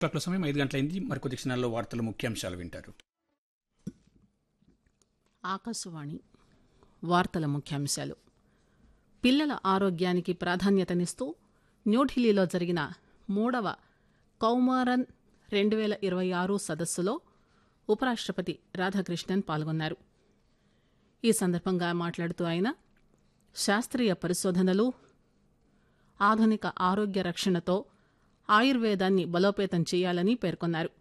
క్లాక్ల సమయం ఐదు గంటలైంది మరికొద్ది క్షణాల్లో వార్తల ముఖ్యాంశాలు వింటారు ఆకాశవాణి వార్తల ముఖ్యాంశాలు పిల్లల ఆరోగ్యానికి ప్రాధాన్యతనిస్తూ న్యూఢిల్లీలో జరిగిన మూడవ కౌమారన్ రెండు వేల ఇరవై ఆరు సదస్సులో ఉపరాష్ట్రపతి రాధాకృష్ణన్ పాల్గొన్నారు ఈ సందర్భంగా మాట్లాడుతూ ఆయన శాస్త్రీయ పరిశోధనలు ఆధునిక ఆరోగ్య రక్షణతో ఆయుర్వేదాన్ని బలోపేతం చేయాలని పేర్కొన్నారు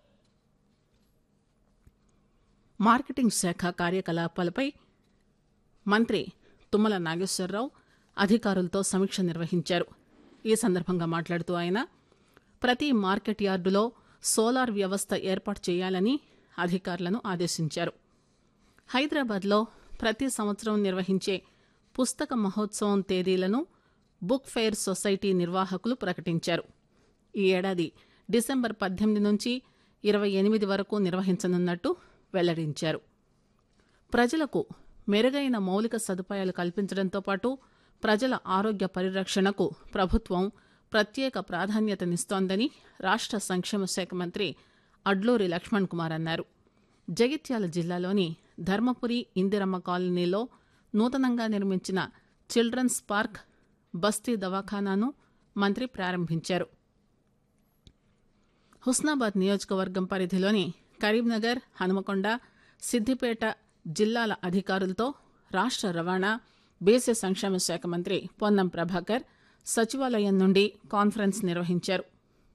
మార్కెటింగ్ శాఖ కార్యకలాపాలపై మంత్రి తుమ్మల నాగేశ్వరరావు అధికారులతో సమీక్ష నిర్వహించారు ఈ సందర్భంగా మాట్లాడుతూ ఆయన ప్రతి మార్కెట్ యార్డులో సోలార్ వ్యవస్థ ఏర్పాటు చేయాలని అధికారులను ఆదేశించారు హైదరాబాద్లో ప్రతి సంవత్సరం నిర్వహించే పుస్తక మహోత్సవం తేదీలను బుక్ ఫెయిర్ సొసైటీ నిర్వాహకులు ప్రకటించారు ఈ ఏడాది డిసెంబర్ పద్దెనిమిది నుంచి ఇరవై ఎనిమిది వరకు నిర్వహించనున్నట్టు వెల్లడించారు ప్రజలకు మెరుగైన మౌలిక సదుపాయాలు కల్పించడంతో పాటు ప్రజల ఆరోగ్య పరిరక్షణకు ప్రభుత్వం ప్రత్యేక ప్రాధాన్యతనిస్తోందని రాష్ట్ర సంక్షేమ శాఖ మంత్రి అడ్లూరి లక్ష్మణ్ కుమార్ అన్నారు జగిత్యాల జిల్లాలోని ధర్మపురి ఇందిరమ్మ కాలనీలో నూతనంగా నిర్మించిన చిల్డ్రన్స్ పార్క్ బస్తీ దవాఖానాను మంత్రి ప్రారంభించారు హుస్నాబాద్ నియోజకవర్గం పరిధిలోని కరీంనగర్ హనుమకొండ సిద్దిపేట జిల్లాల అధికారులతో రాష్ట్ర రవాణా బీసీ సంక్షేమ శాఖ మంత్రి పొన్నం ప్రభాకర్ సచివాలయం నుండి కాన్ఫరెన్స్ నిర్వహించారు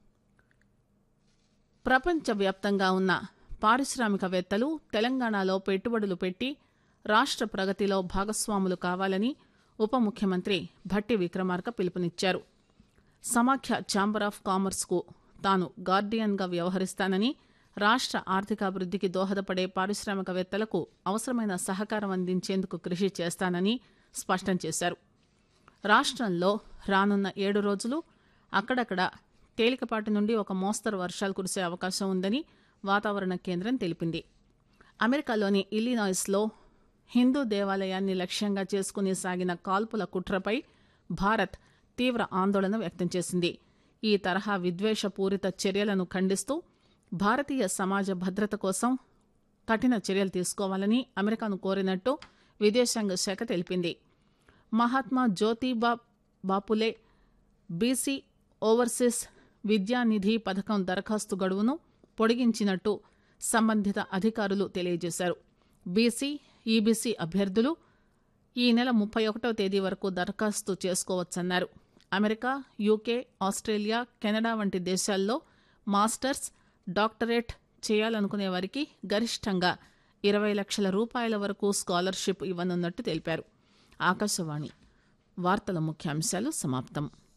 ప్రపంచవ్యాప్తంగా ఉన్న పారిశ్రామికవేత్తలు తెలంగాణలో పెట్టుబడులు పెట్టి రాష్ట్ర ప్రగతిలో భాగస్వాములు కావాలని ఉప ముఖ్యమంత్రి భట్టి విక్రమార్క పిలుపునిచ్చారు సమాఖ్య ఛాంబర్ ఆఫ్ కామర్స్కు తాను గార్డియన్గా వ్యవహరిస్తానని రాష్ట్ర ఆర్థికాభివృద్ధికి దోహదపడే పారిశ్రామికవేత్తలకు అవసరమైన సహకారం అందించేందుకు కృషి చేస్తానని స్పష్టం చేశారు రాష్ట్రంలో రానున్న ఏడు రోజులు అక్కడక్కడ తేలికపాటి నుండి ఒక మోస్తరు వర్షాలు కురిసే అవకాశం ఉందని వాతావరణ కేంద్రం తెలిపింది అమెరికాలోని ఇల్లినాయిస్లో హిందూ దేవాలయాన్ని లక్ష్యంగా చేసుకుని సాగిన కాల్పుల కుట్రపై భారత్ తీవ్ర ఆందోళన వ్యక్తం చేసింది ఈ తరహా విద్వేషపూరిత చర్యలను ఖండిస్తూ భారతీయ సమాజ భద్రత కోసం కఠిన చర్యలు తీసుకోవాలని అమెరికాను కోరినట్టు విదేశాంగ శాఖ తెలిపింది మహాత్మా జ్యోతిబా బాపులే బీసీ ఓవర్సీస్ విద్యానిధి పథకం దరఖాస్తు గడువును పొడిగించినట్టు సంబంధిత అధికారులు తెలియజేశారు బీసీ ఈబీసీ అభ్యర్థులు ఈ నెల ముప్పై ఒకటో తేదీ వరకు దరఖాస్తు చేసుకోవచ్చన్నారు అమెరికా యూకే ఆస్ట్రేలియా కెనడా వంటి దేశాల్లో మాస్టర్స్ డాక్టరేట్ చేయాలనుకునే వారికి గరిష్టంగా ఇరవై లక్షల రూపాయల వరకు స్కాలర్షిప్ ఇవ్వనున్నట్టు తెలిపారు ఆకాశవాణి వార్తల ముఖ్యాంశాలు సమాప్తం